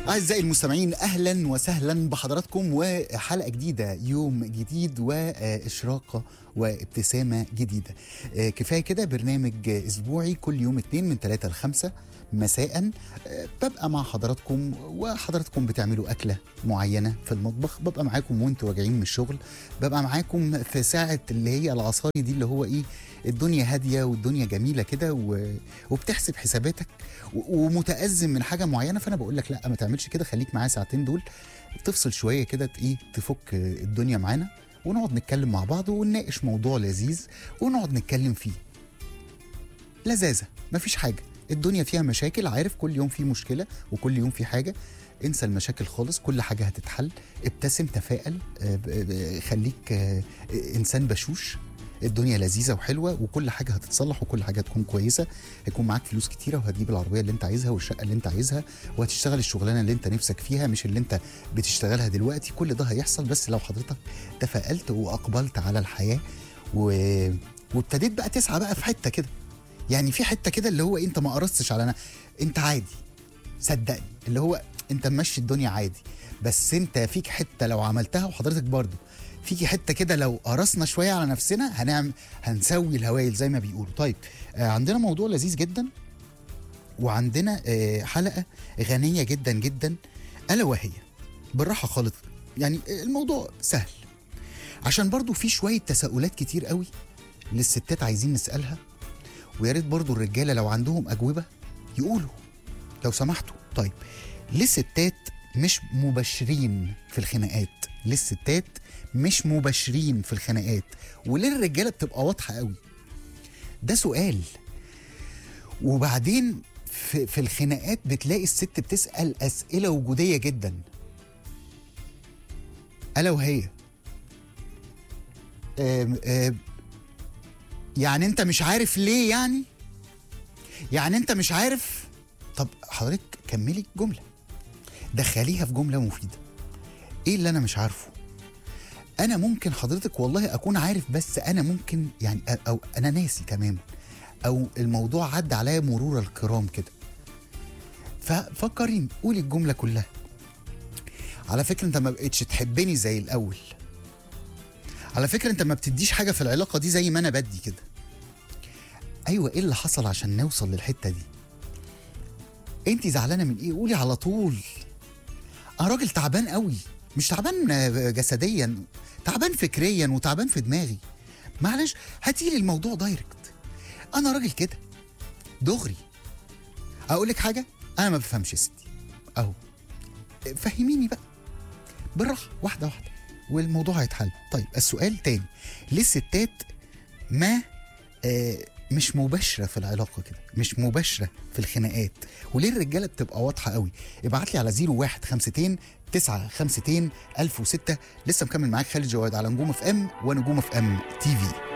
أعزائي المستمعين أهلا وسهلا بحضراتكم وحلقة جديدة يوم جديد وإشراقة وابتسامة جديدة آه، كفاية كده برنامج أسبوعي كل يوم اتنين من ثلاثة لخمسة مساء آه، ببقى مع حضراتكم وحضراتكم بتعملوا أكلة معينة في المطبخ ببقى معاكم وانتوا راجعين من الشغل ببقى معاكم في ساعة اللي هي العصاري دي اللي هو إيه الدنيا هادية والدنيا جميلة كده و- وبتحسب حساباتك و- ومتأزم من حاجة معينة فأنا بقول لك لا ما تعملش كده خليك معايا ساعتين دول تفصل شوية كده ت- إيه تفك الدنيا معانا ونقعد نتكلم مع بعض ونناقش موضوع لذيذ ونقعد نتكلم فيه لذاذة مفيش حاجة الدنيا فيها مشاكل عارف كل يوم في مشكلة وكل يوم في حاجة انسى المشاكل خالص كل حاجة هتتحل ابتسم تفائل آه، ب- ب- خليك آه، انسان بشوش الدنيا لذيذه وحلوه وكل حاجه هتتصلح وكل حاجه هتكون كويسه هيكون معاك فلوس كتيره وهتجيب العربيه اللي انت عايزها والشقه اللي انت عايزها وهتشتغل الشغلانه اللي انت نفسك فيها مش اللي انت بتشتغلها دلوقتي كل ده هيحصل بس لو حضرتك تفائلت واقبلت على الحياه و... وابتديت بقى تسعى بقى في حته كده يعني في حته كده اللي هو انت ما قرصتش على أنا. انت عادي صدقني اللي هو انت ماشي الدنيا عادي بس انت فيك حته لو عملتها وحضرتك برضو فيكي حته كده لو قرصنا شويه على نفسنا هنعمل هنسوي الهوايل زي ما بيقولوا طيب آه عندنا موضوع لذيذ جدا وعندنا آه حلقه غنيه جدا جدا الا وهي بالراحه خالص يعني الموضوع سهل عشان برضو في شويه تساؤلات كتير قوي للستات عايزين نسالها ويا ريت برضو الرجاله لو عندهم اجوبه يقولوا لو سمحتوا طيب ليه الستات مش مبشرين في الخناقات ليه الستات مش مبشرين في الخناقات وليه الرجاله بتبقى واضحه قوي ده سؤال وبعدين في, في الخناقات بتلاقي الست بتسال اسئله وجوديه جدا الا وهي آم آم يعني انت مش عارف ليه يعني يعني انت مش عارف طب حضرتك كملي الجمله دخليها في جمله مفيده ايه اللي انا مش عارفه انا ممكن حضرتك والله اكون عارف بس انا ممكن يعني أ- او انا ناسي تماما او الموضوع عدى عليا مرور الكرام كده ففكرين قولي الجمله كلها على فكره انت ما بقتش تحبني زي الاول على فكره انت ما بتديش حاجه في العلاقه دي زي ما انا بدي كده ايوه ايه اللي حصل عشان نوصل للحته دي انت زعلانه من ايه قولي على طول انا راجل تعبان قوي مش تعبان آه، جسديا تعبان فكريا وتعبان في دماغي معلش هاتيلي الموضوع دايركت انا راجل كده دغري اقول لك حاجه انا ما بفهمش يا ستي اهو فهميني بقى بالراحه واحده واحده والموضوع هيتحل طيب السؤال تاني ليه الستات ما آه مش مباشره في العلاقه كده مش مباشره في الخناقات وليه الرجاله بتبقى واضحه قوي ابعت لي على 01 52 9 52 1006 لسه مكمل معاك خالد جواد على نجوم اف ام ونجوم اف ام تي في